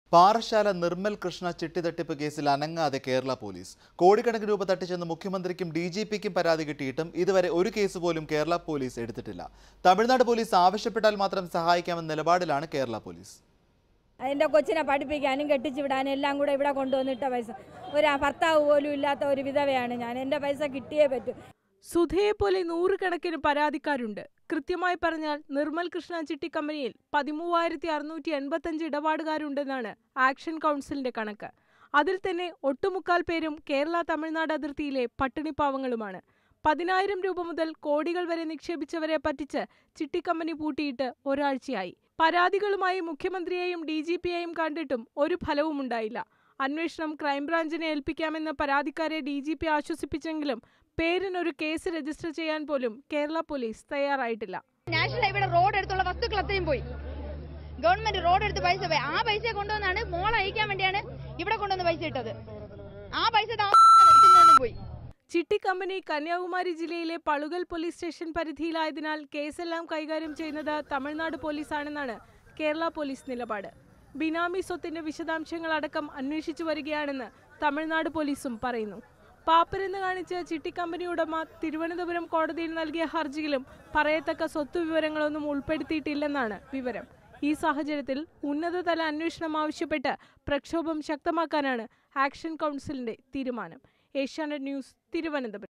പാറശാല നിർമ്മൽ കൃഷ്ണ ചിട്ടിതട്ടിപ്പ് കേസിൽ അനങ്ങാതെ കേരള പോലീസ് കോടിക്കണക്കിന് രൂപ തട്ടിച്ചെന്ന് മുഖ്യമന്ത്രിക്കും ഡി ജി പിക്കും പരാതി കിട്ടിയിട്ടും ഇതുവരെ ഒരു കേസ് പോലും കേരള പോലീസ് എടുത്തിട്ടില്ല തമിഴ്നാട് പോലീസ് ആവശ്യപ്പെട്ടാൽ മാത്രം സഹായിക്കാമെന്ന നിലപാടിലാണ് കേരള പോലീസ് എൻ്റെ കൊച്ചിനെ പഠിപ്പിക്കാനും കെട്ടിച്ചു വിടാനും എല്ലാം കൂടെ ഇവിടെ കൊണ്ടുവന്നിട്ട പൈസ ഒരു ഭർത്താവ് പോലും ഇല്ലാത്ത ഒരു വിധവയാണ് ഞാൻ എൻ്റെ പൈസ കിട്ടിയേ പറ്റൂ സുധയെ പോലെ നൂറുകണക്കിന് പരാതിക്കാരുണ്ട് കൃത്യമായി പറഞ്ഞാൽ നിർമ്മൽ കൃഷ്ണ ചിട്ടി കമ്പനിയിൽ പതിമൂവായിരത്തി അറുന്നൂറ്റി എൺപത്തഞ്ച് ഇടപാടുകാരുണ്ടെന്നാണ് ആക്ഷൻ കൗൺസിലിന്റെ കണക്ക് അതിൽ തന്നെ ഒട്ടുമുക്കാൽ പേരും കേരള തമിഴ്നാട് അതിർത്തിയിലെ പട്ടിണിപ്പാവങ്ങളുമാണ് പതിനായിരം രൂപ മുതൽ കോടികൾ വരെ നിക്ഷേപിച്ചവരെ പറ്റിച്ച് ചിട്ടിക്കമ്പനി പൂട്ടിയിട്ട് ഒരാഴ്ചയായി പരാതികളുമായി മുഖ്യമന്ത്രിയെയും ഡി ജി പിയെയും കണ്ടിട്ടും ഒരു ഫലവും ഉണ്ടായില്ല അന്വേഷണം ക്രൈംബ്രാഞ്ചിനെ ഏൽപ്പിക്കാമെന്ന് പരാതിക്കാരെ ഡി ജി പി ആശ്വസിപ്പിച്ചെങ്കിലും പേരിനൊരു കേസ് രജിസ്റ്റർ ചെയ്യാൻ പോലും കേരള പോലീസ് തയ്യാറായിട്ടില്ല നാഷണൽ ഹൈവേയുടെ റോഡ് എടുത്തുള്ള വസ്തുക്കൾ അത്രയും പോയി ഗവൺമെന്റ് റോഡ് എടുത്ത് പൈസ പോയി ആ പൈസ കൊണ്ടുവന്നാണ് മോളെ അയക്കാൻ വേണ്ടിയാണ് ഇവിടെ കൊണ്ടുവന്ന് പൈസ ഇട്ടത് ആ പൈസ ദാ എടുത്തുകൊണ്ടും പോയി ചിട്ടി കമ്പനി കന്യാകുമാരി ജില്ലയിലെ പളുകൽ പോലീസ് സ്റ്റേഷൻ പരിധിയിലായതിനാൽ കേസെല്ലാം കൈകാര്യം ചെയ്യുന്നത് തമിഴ്നാട് പോലീസാണെന്നാണ് കേരള പോലീസ് നിലപാട് ബിനാമി സ്വത്തിന്റെ വിശദാംശങ്ങൾ അടക്കം അന്വേഷിച്ചു വരികയാണെന്ന് തമിഴ്നാട് പോലീസും പറയുന്നു പാപ്പരെന്ന് കാണിച്ച് ചിട്ടി കമ്പനി ഉടമ തിരുവനന്തപുരം കോടതിയിൽ നൽകിയ ഹർജിയിലും പറയത്തക്ക സ്വത്ത് വിവരങ്ങളൊന്നും ഉൾപ്പെടുത്തിയിട്ടില്ലെന്നാണ് വിവരം ഈ സാഹചര്യത്തിൽ ഉന്നതതല അന്വേഷണം ആവശ്യപ്പെട്ട് പ്രക്ഷോഭം ശക്തമാക്കാനാണ് ആക്ഷൻ കൗൺസിലിന്റെ തീരുമാനം ഏഷ്യാനെറ്റ് ന്യൂസ് തിരുവനന്തപുരം